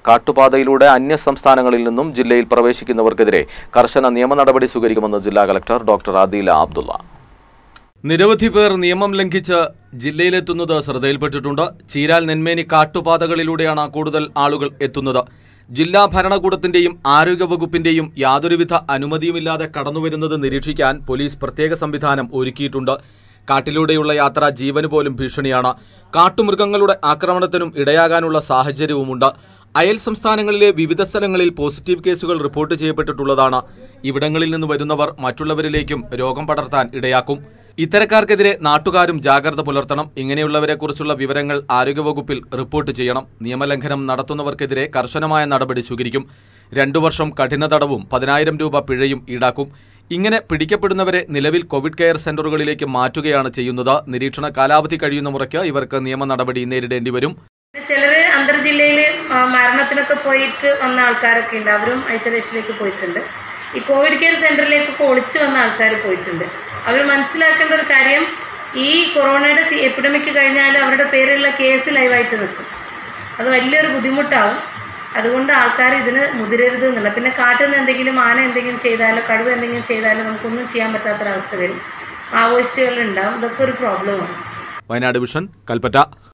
കാട്ടുപാതയിലൂടെ അന്യ സംസ്ഥാനങ്ങളിൽ നിന്നും ജില്ലയിൽ പ്രവേശിക്കുന്നവർക്കെതിരെ കർശന നിയമ നടപടി സ്വീകരിക്കുമെന്ന് ജില്ലാ കലക്ടർ ഡോക്ടർ ആദില അബ്ദുള്ള നിരവധി പേർ നിയമം ലംഘിച്ച് ജില്ലയിലെത്തുന്നത് ശ്രദ്ധയിൽപ്പെട്ടിട്ടുണ്ട് ചീരാൽ നെന്മേനി കാട്ടുപാതകളിലൂടെയാണ് കൂടുതൽ ആളുകൾ എത്തുന്നത് ജില്ലാ ഭരണകൂടത്തിന്റെയും ആരോഗ്യവകുപ്പിന്റെയും യാതൊരുവിധ അനുമതിയുമില്ലാതെ കടന്നുവരുന്നത് നിരീക്ഷിക്കാൻ പോലീസ് പ്രത്യേക സംവിധാനം ഒരുക്കിയിട്ടുണ്ട് കാട്ടിലൂടെയുള്ള യാത്ര ജീവന് പോലും ഭീഷണിയാണ് കാട്ടുമൃഗങ്ങളുടെ ആക്രമണത്തിനും ഇടയാകാനുള്ള സാഹചര്യവുമുണ്ട് അയൽ സംസ്ഥാനങ്ങളിലെ വിവിധ സ്ഥലങ്ങളിൽ പോസിറ്റീവ് കേസുകൾ റിപ്പോർട്ട് ചെയ്യപ്പെട്ടിട്ടുള്ളതാണ് ഇവിടങ്ങളിൽ നിന്ന് വരുന്നവർ മറ്റുള്ളവരിലേക്കും രോഗം പടർത്താൻ ഇടയാക്കും ഇത്തരക്കാർക്കെതിരെ നാട്ടുകാരും ജാഗ്രത പുലർത്തണം ഇങ്ങനെയുള്ളവരെക്കുറിച്ചുള്ള വിവരങ്ങൾ ആരോഗ്യവകുപ്പിൽ റിപ്പോർട്ട് ചെയ്യണം നിയമലംഘനം നടത്തുന്നവർക്കെതിരെ കർശനമായ നടപടി സ്വീകരിക്കും രണ്ടു വർഷം കഠിന തടവും പതിനായിരം രൂപ പിഴയും ഈടാക്കും ഇങ്ങനെ പിടിക്കപ്പെടുന്നവരെ നിലവിൽ കോവിഡ് കെയർ സെന്ററുകളിലേക്ക് മാറ്റുകയാണ് ചെയ്യുന്നത് നിരീക്ഷണ കാലാവധി കഴിയുന്ന മുറയ്ക്ക് ഇവർക്ക് നിയമ നടപടി നേരിടേണ്ടി വരും ചിലര് അന്തർജില്ലയിൽ മരണത്തിനൊക്കെ പോയിട്ട് വന്ന ആൾക്കാരൊക്കെ ഉണ്ട് അവരും ഐസൊലേഷനിലേക്ക് പോയിട്ടുണ്ട് ഈ കോവിഡ് കെയർ സെന്ററിലേക്ക് ഒളിച്ചു വന്ന ആൾക്കാർ പോയിട്ടുണ്ട് അവർ മനസ്സിലാക്കേണ്ട ഒരു കാര്യം ഈ കൊറോണയുടെ സി എപ്പിഡമിക് കഴിഞ്ഞാൽ അവരുടെ പേരിലുള്ള കേസ് ലൈവായിട്ട് നിൽക്കും അത് വലിയൊരു ബുദ്ധിമുട്ടാവും അതുകൊണ്ട് ആൾക്കാർ ഇതിന് മുതിരരുത് എന്നുള്ള പിന്നെ കാട്ടിൽ നിന്ന് എന്തെങ്കിലും ആന എന്തെങ്കിലും ചെയ്താലോ കടുവ എന്തെങ്കിലും ചെയ്താലോ നമുക്കൊന്നും ചെയ്യാൻ പറ്റാത്തൊരവസ്ഥ വരും മാവോയിസ്റ്റുകൾ ഉണ്ടാവും ഇതൊക്കെ ഒരു പ്രോബ്ലമാണ് വയനാട് വിഷൻ കൽപ്പറ്റ